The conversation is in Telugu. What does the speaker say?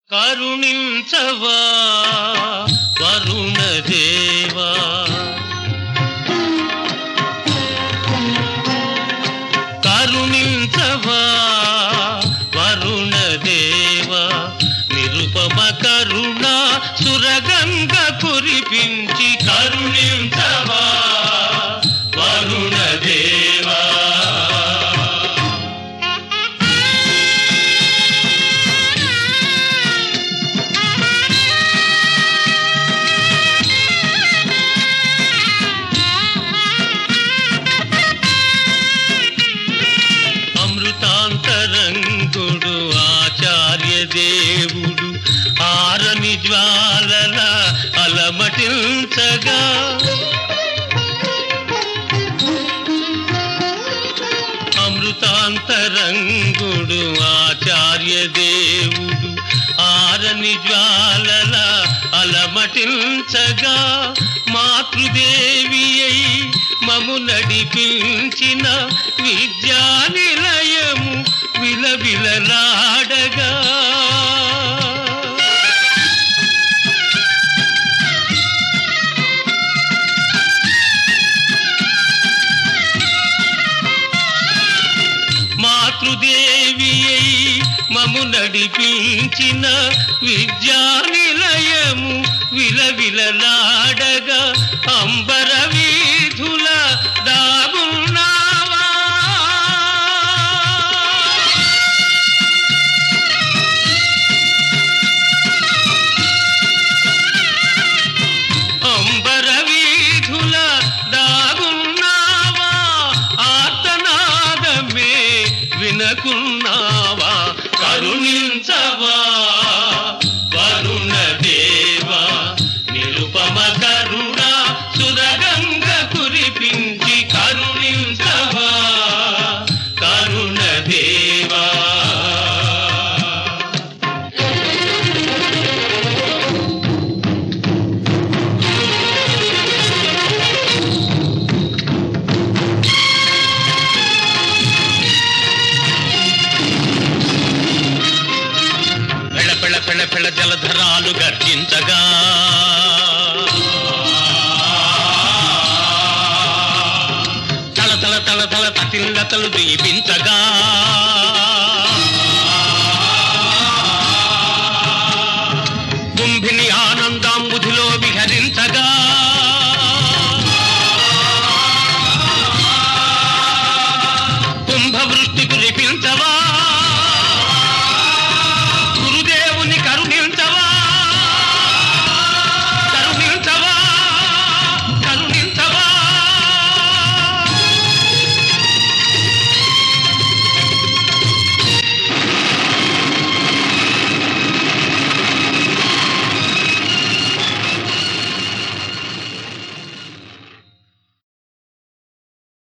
కరుణించవా వరుణదేవా కరుణించవా వరుణదేవా నిరుపమ కరుణ సురగంగ కురిపించి కరుణించవా వరుణదేవా అమృతాంతరంగుడు ఆచార్య దేవుడు ఆరని జ్వాలల అలమటించగా అమృతాంతరంగుడు ఆచార్య దేవుడు ఆరని జ్వాలల అలమటించగా మాతృదేవి అయి మము నడిపించిన విద్యా నిలయము విలవిలలాడగా మాతృదేవి అయి మము నడిపించిన విద్యా నిలయము విలవిలలాడగా అంబర వీధుల దాగున్నావా అంబర వీధుల దాగున్నావా ఆర్తనాదమే వినకున్నావా కరుణించవా వరుణ దేవా నిరుపమ కరుణ సురగంగ కురిపించి కరుణించవా కరుణ దేవా పెళ్ళ పెళ్ళ పెళ్ళ పెళ్ళ జలధరాలు గర్జించగా తల తల తల తల తతిల్లతలు దీపించగా